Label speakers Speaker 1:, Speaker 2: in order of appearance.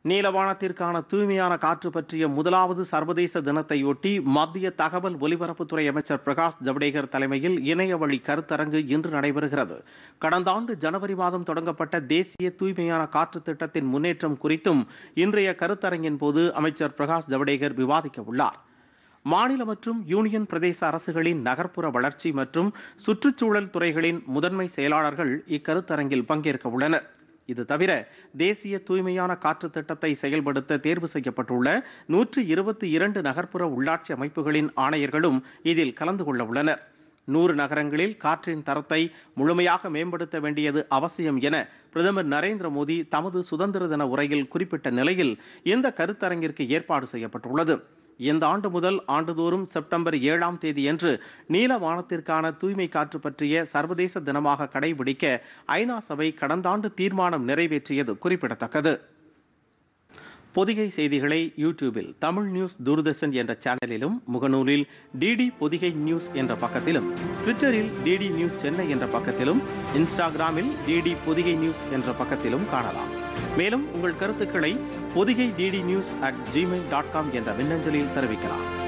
Speaker 1: நீலவானத்திற்கான தூய்மையான காற்று பற்றிய முதலாவது சர்வதேச தினத்தையொட்டி மத்திய தகவல் ஒலிபரப்புத்துறை அமைச்சர் பிரகாஷ் ஜவடேகர் தலைமையில் இணைய வழி கருத்தரங்கு இன்று நடைபெறுகிறது கடந்த ஆண்டு ஜனவரி மாதம் தொடங்கப்பட்ட தேசிய தூய்மையான காற்று திட்டத்தின் முன்னேற்றம் குறித்தும் இன்றைய கருத்தரங்கின் போது அமைச்சர் பிரகாஷ் ஜவடேகர் விவாதிக்க உள்ளார் மாநில மற்றும் யூனியன் பிரதேச அரசுகளின் நகர்ப்புற வளர்ச்சி மற்றும் சுற்றுச்சூழல் துறைகளின் முதன்மை செயலாளர்கள் இக்கருத்தரங்கில் பங்கேற்க உள்ளனர் இது தவிர தேசிய தூய்மையான காற்று திட்டத்தை செயல்படுத்த தேர்வு செய்யப்பட்டுள்ள நூற்று இருபத்தி இரண்டு நகர்ப்புற உள்ளாட்சி அமைப்புகளின் ஆணையர்களும் இதில் கலந்து கொள்ள உள்ளனர் நூறு நகரங்களில் காற்றின் தரத்தை முழுமையாக மேம்படுத்த வேண்டியது அவசியம் என பிரதமர் நரேந்திர மோடி தமது சுதந்திர தின உரையில் குறிப்பிட்ட நிலையில் இந்த கருத்தரங்கிற்கு ஏற்பாடு செய்யப்பட்டுள்ளது இந்த ஆண்டு முதல் ஆண்டுதோறும் செப்டம்பர் ஏழாம் தேதியன்று நீல வானத்திற்கான தூய்மை காற்று பற்றிய சர்வதேச தினமாக கடைபிடிக்க ஐநா சபை கடந்த ஆண்டு தீர்மானம் நிறைவேற்றியது குறிப்பிடத்தக்கது பொதிகை செய்திகளை யூடியூபில் தமிழ் நியூஸ் தூர்தர்ஷன் என்ற சேனலிலும் முகநூலில் டிடி பொதிகை நியூஸ் என்ற பக்கத்திலும் ட்விட்டரில் டிடி நியூஸ் சென்னை என்ற பக்கத்திலும் இன்ஸ்டாகிராமில் டிடி பொதிகை நியூஸ் என்ற பக்கத்திலும் காணலாம் மேலும் உங்கள் கருத்துக்களை Podhigai DD news at Gmail dot com என்ற மின்னஞ்சலில் தெரிவிக்கலாம்